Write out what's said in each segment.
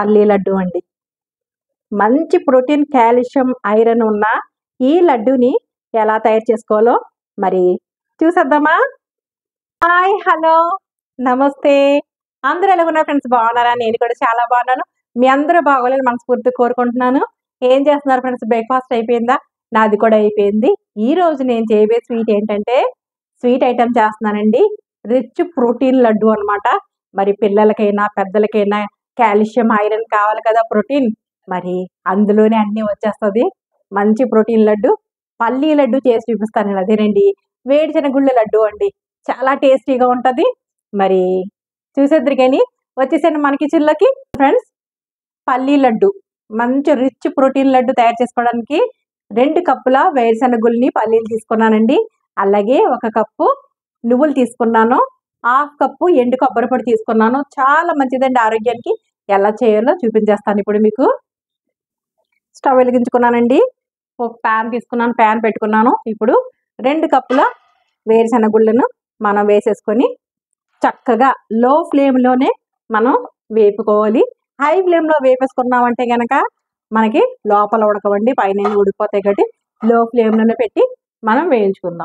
పల్లీ లడ్డు అండి మంచి ప్రోటీన్ కాల్షియం ఐరన్ ఉన్న ఈ లడ్డూని ఎలా తయారు చేసుకోవాలో మరి చూసేద్దామా హాయ్ హలో నమస్తే అందరూ ఎలా ఉన్నారు ఫ్రెండ్స్ బాగున్నారా నేను కూడా చాలా బాగున్నాను మీ అందరూ బాగోలేదు మనస్ఫూర్తి కోరుకుంటున్నాను ఏం చేస్తున్నారు ఫ్రెండ్స్ బ్రేక్ఫాస్ట్ అయిపోయిందా నాది కూడా అయిపోయింది ఈ రోజు నేను చేయబోయే స్వీట్ ఏంటంటే స్వీట్ ఐటమ్ చేస్తున్నానండి రిచ్ ప్రోటీన్ లడ్డు అన్నమాట మరి పిల్లలకైనా పెద్దలకైనా కాల్షియం ఐరన్ కావాలి కదా ప్రోటీన్ మరి అందులోనే అన్నీ వచ్చేస్తుంది మంచి ప్రోటీన్ లడ్డు పల్లీ లడ్డు చేసి చూపిస్తాను అదేనండి వేడిశనగుళ్ళ లడ్డు అండి చాలా టేస్టీగా ఉంటుంది మరి చూసేద్దరు కానీ వచ్చేసండి మనకి చిల్లకి ఫ్రెండ్స్ పల్లీ లడ్డు మంచి రిచ్ ప్రోటీన్ లడ్డు తయారు చేసుకోవడానికి రెండు కప్పుల వేరుశనగుల్ని పల్లీలు తీసుకున్నానండి అలాగే ఒక కప్పు నువ్వులు తీసుకున్నాను హాఫ్ కప్పు ఎండు కొబ్బరి పొడి తీసుకున్నాను చాలా మంచిదండి ఆరోగ్యానికి ఎలా చేయాలో చూపించేస్తాను ఇప్పుడు మీకు స్టవ్ వెలిగించుకున్నానండి ఒక ప్యాన్ తీసుకున్నాను ప్యాన్ పెట్టుకున్నాను ఇప్పుడు రెండు కప్పుల వేరుశనగుళ్ళను మనం వేసేసుకొని చక్కగా లో ఫ్లేమ్లోనే మనం వేపుకోవాలి హై ఫ్లేమ్లో వేపేసుకున్నామంటే కనుక మనకి లోపల ఉడకవండి పైన ఉడికిపోతాయి కాబట్టి లో ఫ్లేమ్లోనే పెట్టి మనం వేయించుకుందాం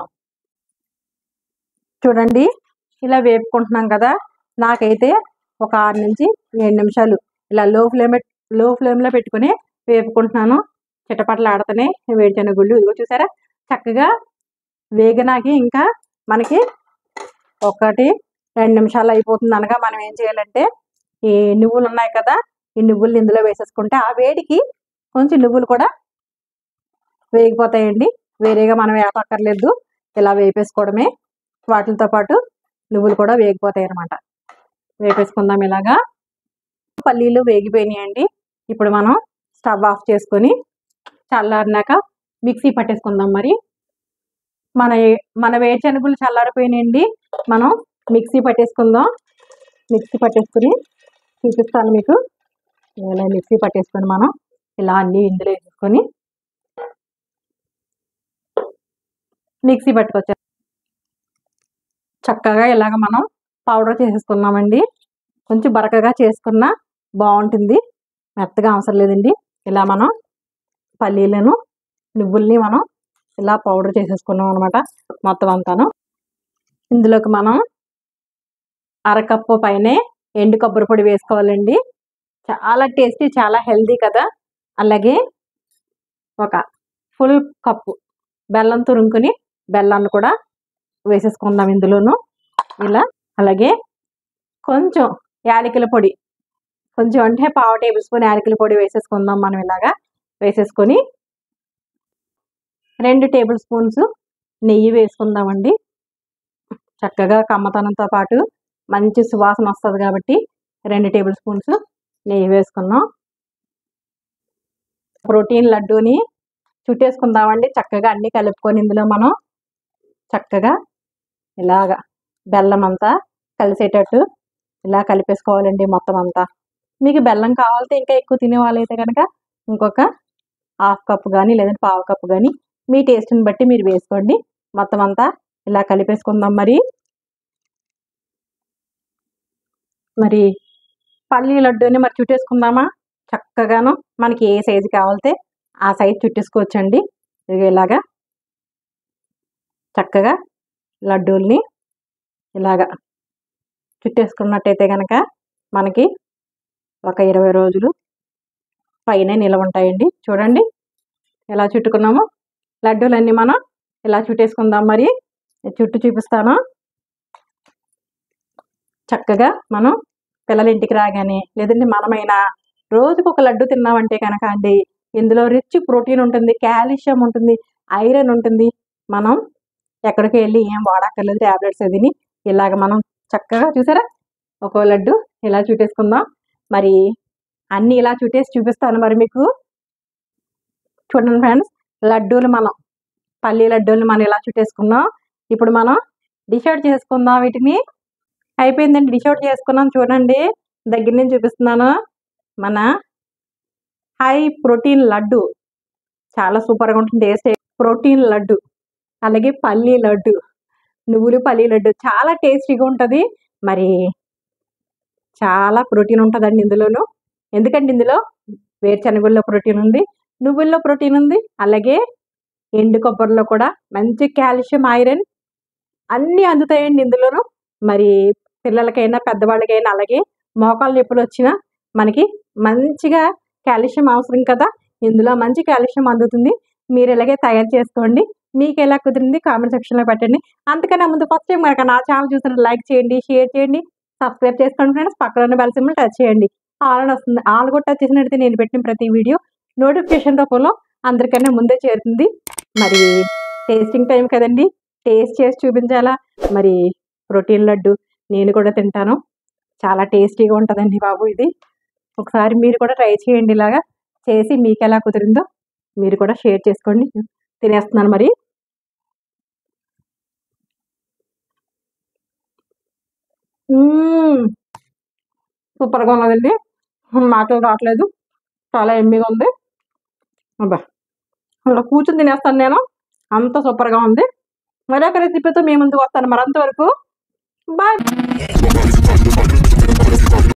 చూడండి ఇలా వేపుకుంటున్నాం కదా నాకైతే ఒక ఆరు నుంచి ఏడు నిమిషాలు ఇలా లో ఫ్లేమ్ లో ఫ్లేమ్లో పెట్టుకుని వేపుకుంటున్నాను చిటపటలు ఆడుతూనే వేడిచిన గుళ్ళు ఇదిగో చూసారా చక్కగా వేగనాకి ఇంకా మనకి ఒకటి రెండు నిమిషాలు అయిపోతుంది అనగా మనం ఏం చేయాలంటే ఈ నువ్వులు ఉన్నాయి కదా ఈ నువ్వులు ఇందులో వేసేసుకుంటే ఆ వేడికి కొంచెం నువ్వులు కూడా వేగిపోతాయండి వేరేగా మనం వేపక్కర్లేదు ఇలా వేపేసుకోవడమే వాటితో పాటు నువ్వులు కూడా వేగిపోతాయి అనమాట వేపేసుకుందాం ఇలాగా పల్లీలు వేగిపోయినాయండి ఇప్పుడు మనం స్టవ్ ఆఫ్ చేసుకొని చల్లారినాక మిక్సీ పట్టేసుకుందాం మరి మన మన వేరుశనగులు చల్లారిపోయినాయండి మనం మిక్సీ పట్టేసుకుందాం మిక్సీ పట్టేసుకుని చూపిస్తాను మీకు ఇలా మిక్సీ పట్టేసుకొని మనం ఇలా అన్నీ ఇందులో వేసుకొని మిక్సీ పట్టుకొచ్చా చక్కగా ఇలాగ మనం పౌడర్ చేసేసుకున్నామండి కొంచెం బరకగా చేసుకున్నా బాగుంటుంది మెత్తగా అవసరం లేదండి ఇలా మనం పల్లీలను నువ్వుల్ని మనం ఇలా పౌడర్ చేసేసుకున్నాం అనమాట మొత్తం అంతాను ఇందులోకి మనం అరకప్పు పైనే ఎండు కొబ్బరి పొడి వేసుకోవాలండి చాలా టేస్టీ చాలా హెల్దీ కదా అలాగే ఒక ఫుల్ కప్పు బెల్లం తురుముకుని బెల్లాన్ని కూడా వేసేసుకుందాం ఇందులోను ఇలా అలాగే కొంచెం యాలకుల పొడి కొంచెం అంటే పావు టేబుల్ స్పూన్ యాలకుల పొడి వేసేసుకుందాం మనం ఇలాగా వేసేసుకొని రెండు టేబుల్ స్పూన్స్ నెయ్యి వేసుకుందామండి చక్కగా కమ్మతనంతో పాటు మంచి సువాసన వస్తుంది కాబట్టి రెండు టేబుల్ స్పూన్స్ నెయ్యి వేసుకుందాం ప్రోటీన్ లడ్డూని చుట్టేసుకుందామండి చక్కగా అన్నీ కలుపుకొని ఇందులో మనం చక్కగా ఇలాగా బెల్లం అంతా కలిసేటట్టు ఇలా కలిపేసుకోవాలండి మొత్తం అంతా మీకు బెల్లం కావాలంటే ఇంకా ఎక్కువ తినే వాళ్ళైతే కనుక ఇంకొక హాఫ్ కప్ కానీ లేదంటే పావు కప్ కానీ మీ టేస్ట్ని బట్టి మీరు వేసుకోండి మొత్తం అంతా ఇలా కలిపేసుకుందాం మరి మరి పల్లీ లడ్డూని మరి చుట్టేసుకుందామా చక్కగాను మనకి ఏ సైజు కావాలితే ఆ సైజు చుట్టేసుకోవచ్చండి ఇది ఇలాగా చక్కగా లడ్డూల్ని ఇలాగా చుట్టేసుకున్నట్టయితే కనుక మనకి ఒక ఇరవై రోజులు పైన నిలవ ఉంటాయండి చూడండి ఎలా చుట్టుకున్నామో లడ్డూలన్నీ మనం ఇలా చుట్టేసుకుందాం మరి చుట్టూ చూపిస్తాను చక్కగా మనం పిల్లల ఇంటికి రాగానే లేదంటే మనమైనా రోజుకు ఒక లడ్డు తిన్నామంటే కనుక అండి ఇందులో రిచ్ ప్రోటీన్ ఉంటుంది కాల్షియం ఉంటుంది ఐరన్ ఉంటుంది మనం ఎక్కడికి వెళ్ళి ఏం వాడక్కర్లేదు ట్యాబ్లెట్స్ అదిని ఇలాగ మనం చక్కగా చూసారా ఒక లడ్డు ఇలా చుట్టేసుకుందాం మరి అన్నీ ఇలా చుట్టేసి చూపిస్తాను మరి మీకు చూడండి ఫ్రెండ్స్ లడ్డూలు మనం పల్లీ లడ్డూలు మనం ఇలా చుట్టేసుకున్నాం ఇప్పుడు మనం డిష్ అవుట్ చేసుకుందాం వీటిని అయిపోయిందండి డిష్ అవుట్ చేసుకున్నాం చూడండి దగ్గర నుంచి చూపిస్తున్నాను మన హై ప్రోటీన్ లడ్డు చాలా సూపర్గా ఉంటుంది టేస్ట్ ప్రోటీన్ లడ్డు అలాగే పల్లీ లడ్డు నువ్వులు పల్లీ లడ్డు చాలా టేస్టీగా ఉంటుంది మరి చాలా ప్రోటీన్ ఉంటుందండి ఇందులోను ఎందుకంటే ఇందులో వేరుశనగుల్లో ప్రోటీన్ ఉంది నువ్వుల్లో ప్రోటీన్ ఉంది అలాగే ఎండు కొబ్బరిలో కూడా మంచి కాల్షియం ఐరన్ అన్నీ అందుతాయండి ఇందులోను మరి పిల్లలకైనా పెద్దవాళ్ళకైనా అలాగే మోకాలు నొప్పులు వచ్చినా మనకి మంచిగా కాల్షియం అవసరం కదా ఇందులో మంచి కాల్షియం అందుతుంది మీరు ఇలాగే తయారు చేసుకోండి మీకు ఎలా కుదిరింది కామెంట్ సెక్షన్లో పెట్టండి అంతకన్నా ముందు ఫస్ట్ టైం కనుక నా ఛానల్ చూసిన లైక్ చేయండి షేర్ చేయండి సబ్స్క్రైబ్ చేసుకోండి ఫ్రెండ్స్ పక్కన ఉన్న బెల్ సింబల్ టచ్ చేయండి ఆల్ అని వస్తుంది ఆల్ కూడా టచ్ చేసినట్టు నేను పెట్టిన ప్రతి వీడియో నోటిఫికేషన్ రూపంలో అందరికన్నా ముందే చేరుతుంది మరి టేస్టింగ్ టైం కదండి టేస్ట్ చేసి చూపించాలా మరి ప్రోటీన్ లడ్డు నేను కూడా తింటాను చాలా టేస్టీగా ఉంటుందండి బాబు ఇది ఒకసారి మీరు కూడా ట్రై చేయండి ఇలాగా చేసి మీకు ఎలా కుదిరిందో మీరు కూడా షేర్ చేసుకోండి తినేస్తున్నాను మరి మ్మ్. సూపర్గా ఉన్నదండి మాటలు రావట్లేదు చాలా ఎమ్మిగా ఉంది అబ్బా అలా కూర్చొని తినేస్తాను నేను అంత సూపర్గా ఉంది మరొక రెసిపీతో మీ ముందుకు వస్తాను మరి అంతవరకు బాయ్